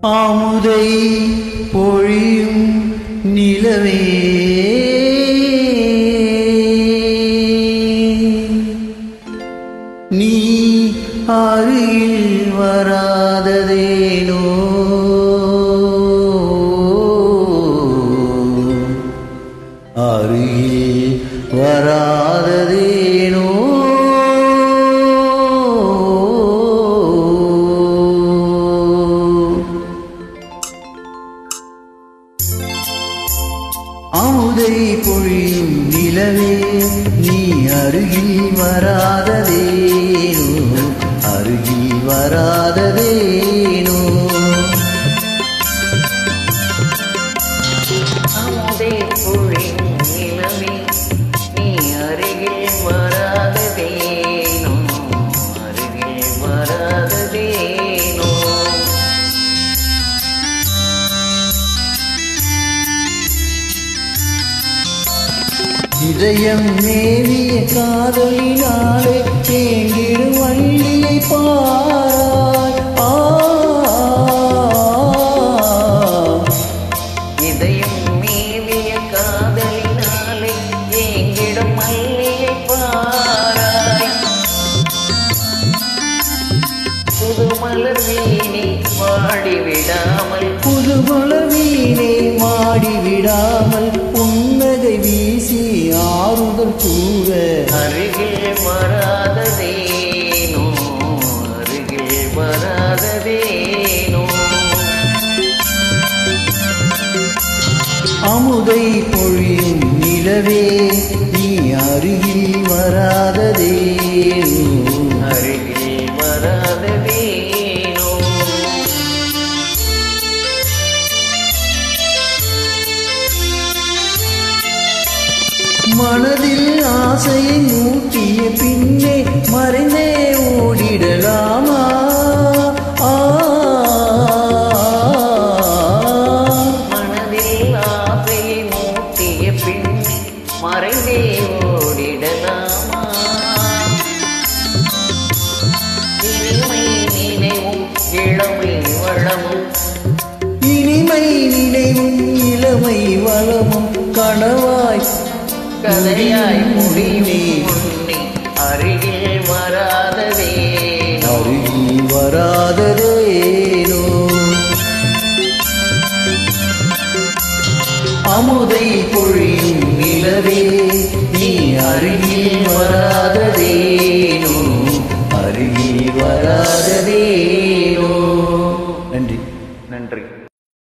ஆமுதை பொழியும் நிலவே நீ அருகில் வராததேனோ அருகில் வராததேனோ அமுதை பொழியும் நிலவே நீ அருகில் வராததேனோ அருகில் வராததேனோ அமுதே பொழியும் நிலவே நீ அருகில் வராததேனோ அருகில் வராததேனோ இதயம் மேவிய காதலினாலே தேங்கிடும் வள்ளியை பாராய் ஆ, இதயம் மீவிய காதலினாலே ஏங்கிடும் மல்லியை பாராய் புது மலர் வீணை வாடிவிடாமல் புது மலர்வீனை மாடி விடாமல் புன்னகை வீசி ஆறுதல் கூற அருகில் வராததேனோ அருகில் வராததேனோ அமுதை பொழியும் நிலவே நீ அருகில் வராததேனோ அருகில் வராததேனோ மனதில் ஆசையை மூட்டிய பின்னே மறைந்தே ஓடிடலாமா ஆ, மனதில் ஆசையை மூட்டிய பின்னே மறைந்தே ஓடிடலாமா இனிமை நினைவும் இளமை வளமும் இனிமை நினைவும் இளமை வளமும் கனவாய் கதையாய் முடிவே உன்னை அருகில் வராததேனோ அருகில் வராததேனோ அமுதை பொழியும் நிலவே நீ அருகில் வராததேனோ அருகில் வராததேனோ நன்றி நன்றி